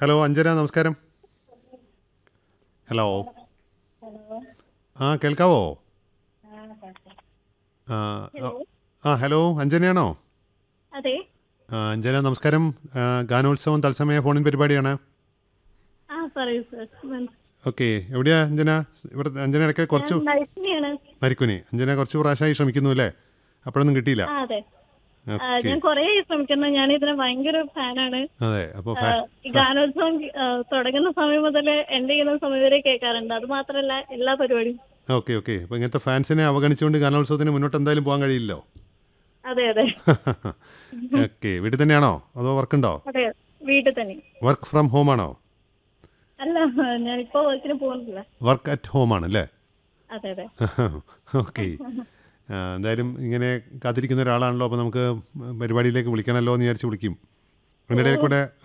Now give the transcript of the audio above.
hello Anjana നമസ്കാരം hello ആ കേൾക്കാവോ ആ ആ, ആ ഹലോ അഞ്ജനയാണോ അതെ ആ, അഞ്ജന നമസ്കാരം ആ, ഗാനോത്സവം തത്സമയ ഫോണിൻ പരിപാടിയാണ് ആ പറയൂ സർ ഓക്കെ എവിടെയാ അഞ്ജന ഇവിടെ അഞ്ജന ഇടയ്ക്ക് കുറച്ച് നൈസിനെയാണ് മരിക്കുനി അഞ്ജന കുറച്ച് പ്രാവശ്യമായി ശ്രമിക്കുന്നു അല്ലേ അപ്പോഴൊന്നും കിട്ടിയില്ല ആ അതെ ആ, ഓക്കെ ഞാൻ കൊറേ ശ്രമിക്കുന്നു ഞാൻ ഇതിന് ഭയങ്കര ഫാനാണ് അതെ അപ്പോൾ ആ, ഈ ഗാനോത്സവം ആ, തുടങ്ങുന്ന സമയം മുതൽ എന്റെ ചെയ്യുന്ന സമയം വരെ കേൾക്കാറുണ്ട് അത് മാത്രല്ല എല്ലാ പരിപാടിയും ഓക്കെ ഓക്കെ അപ്പോൾ ഇങ്ങനത്തെ ഫാൻസിനെ അവഗണിച്ചുകൊണ്ട് ഗാനോത്സവത്തിന് മുന്നോട്ട് എന്തായാലും പോകാൻ കഴിയില്ലല്ലോ അതെ അതെ ഓക്കെ വീട്ടിൽ തന്നെയാണോ അതോ വർക്കുണ്ടോ അതെ വീട്ടിൽ തന്നെ വർക്ക് ഫ്രം ഹോം ആണോ അല്ല ഞാനിപ്പോ വർക്കിന് പോകുന്നില്ല വർക്ക് അറ്റ് ഹോം ആണ് അല്ലേ അതെ അതെ ഓക്കെ എന്തായാലും ഇങ്ങനെ കാത്തിരിക്കുന്ന ഒരാളാണല്ലോ അപ്പോൾ നമുക്ക് പരിപാടിയിലേക്ക് വിളിക്കണമല്ലോ എന്ന് വിചാരിച്ച് വിളിക്കും അതിനിടയിൽ കൂടെ